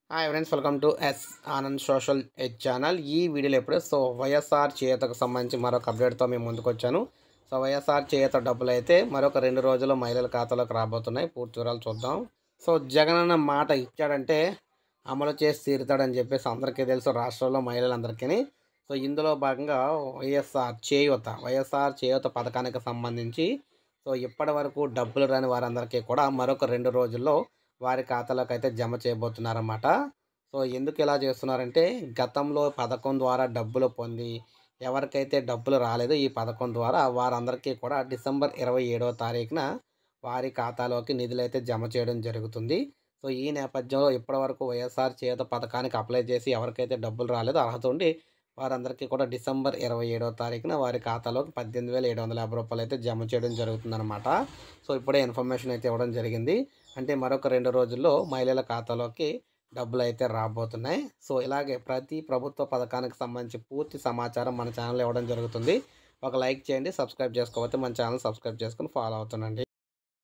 hi friends welcome to S Anand social ed channel ఈ వీడియోలో ఎప్పుడు సో వైఎస్ఆర్ చేతకు సంబంధించి మరొక అప్డేట్తో మేము ముందుకు వచ్చాను సో వైఎస్ఆర్ చేత డబ్బులు అయితే మరొక రెండు రోజుల్లో మహిళల ఖాతాలోకి రాబోతున్నాయి పూర్తి వివరాలు చూద్దాం సో జగన్ అన్న మాట ఇచ్చాడంటే అమలు చేసి తీరుతాడని చెప్పేసి అందరికీ తెలుసు రాష్ట్రంలో మహిళలందరికీ సో ఇందులో భాగంగా వైఎస్ఆర్ చేయూత వైఎస్ఆర్ చేయూత పథకానికి సంబంధించి సో ఇప్పటి వరకు డబ్బులు రాని వారందరికీ కూడా మరొక రెండు రోజుల్లో వారి ఖాతాలోకి అయితే జమ చేయబోతున్నారన్నమాట సో ఎందుకు ఇలా చేస్తున్నారంటే గతంలో పథకం ద్వారా డబ్బులు పొంది ఎవరికైతే డబ్బులు రాలేదో ఈ పథకం ద్వారా వారందరికీ కూడా డిసెంబర్ ఇరవై ఏడవ తారీఖున వారి ఖాతాలోకి నిధులు అయితే జమ చేయడం జరుగుతుంది సో ఈ నేపథ్యంలో ఇప్పటివరకు వైఎస్ఆర్ చేత పథకానికి అప్లై చేసి ఎవరికైతే డబ్బులు రాలేదో అర్హత ఉండి వారందరికీ కూడా డిసెంబర్ ఇరవై ఏడవ తారీఖున వారి ఖాతాలోకి పద్దెనిమిది వేల ఏడు వందల యాభై రూపాయలు అయితే జమ చేయడం జరుగుతుందన్నమాట సో ఇప్పుడే ఇన్ఫర్మేషన్ అయితే ఇవ్వడం జరిగింది అంటే మరొక రెండు రోజుల్లో మహిళల ఖాతాలోకి డబ్బులు అయితే రాబోతున్నాయి సో ఇలాగే ప్రతి ప్రభుత్వ పథకానికి సంబంధించి పూర్తి సమాచారం మన ఛానల్లో ఇవ్వడం జరుగుతుంది ఒక లైక్ చేయండి సబ్స్క్రైబ్ చేసుకోకపోతే మన ఛానల్ సబ్స్క్రైబ్ చేసుకుని ఫాలో అవుతుండండి